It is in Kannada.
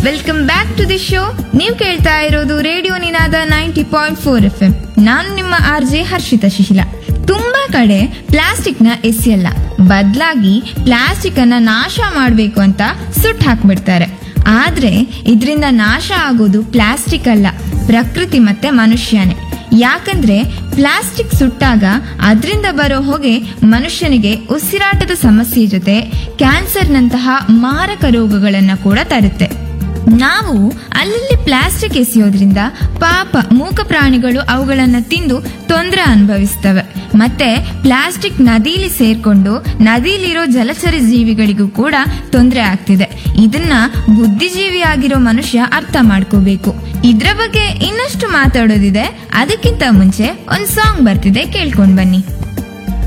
welcome back to the show ನೀವು ಕೇಳ್ತಾ ಇರೋದು radio Ninaada ninety point four F M ನಾನು ನಿಮ್ಮ ಆರ್ ಜೆ ಹರ್ಷಿತಾ ಶಿಶಿಲ ತುಂಬಾ ಕಡೆ ಪ್ಲಾಸ್ಟಿಕ್ ನ ಎಸೆಯಲ್ಲ ಬದಲಾಗಿ ಪ್ಲಾಸ್ಟಿಕ್ ಅನ್ನ ನಾಶ ಮಾಡಬೇಕು ಅಂತ ಸುಟ್ಟು ಹಾಕ್ಬಿಡ್ತಾರೆ ಆದ್ರೆ ಇದರಿಂದ ನಾಶ ಆಗೋದು ಪ್ಲಾಸ್ಟಿಕ್ ಅಲ್ಲ ಪ್ರಕೃತಿ ಮತ್ತೆ ಮನುಷ್ಯನೇ ಯಾಕಂದ್ರೆ ಪ್ಲಾಸ್ಟಿಕ್ ಸುಟ್ಟಾಗ ಅದರಿಂದ ಬರೋ ಹೊಗೆ ಮನುಷ್ಯನಿಗೆ ಉಸಿರಾಟದ ಸಮಸ್ಯೆ ಜೊತೆ ಕ್ಯಾನ್ಸರ್ನಂತಹ ಮಾರಕ ರೋಗಗಳನ್ನ ಕೂಡ ತರುತ್ತೆ ನಾವು ಅಲ್ಲಲ್ಲಿ ಪ್ಲಾಸ್ಟಿಕ್ ಎಸೆಯೋದ್ರಿಂದ ಪಾಪ ಮೂಕ ಪ್ರಾಣಿಗಳು ಅವುಗಳನ್ನ ತಿಂದು ತೊಂದರೆ ಅನುಭವಿಸ್ತವೆ ಮತ್ತೆ ಪ್ಲಾಸ್ಟಿಕ್ ನದಿಲಿ ಸೇರ್ಕೊಂಡು ನದಿಲಿರೋ ಜಲಚರ ಜೀವಿಗಳಿಗೂ ಕೂಡ ತೊಂದರೆ ಆಗ್ತಿದೆ ಇದನ್ನ ಬುದ್ಧಿಜೀವಿಯಾಗಿರೋ ಮನುಷ್ಯ ಅರ್ಥ ಮಾಡ್ಕೋಬೇಕು ಇದ್ರ ಬಗ್ಗೆ ಇನ್ನಷ್ಟು ಮಾತಾಡೋದಿದೆ ಅದಕ್ಕಿಂತ ಮುಂಚೆ ಒಂದ್ ಸಾಂಗ್ ಬರ್ತಿದೆ ಕೇಳ್ಕೊಂಡ್ ಬನ್ನಿ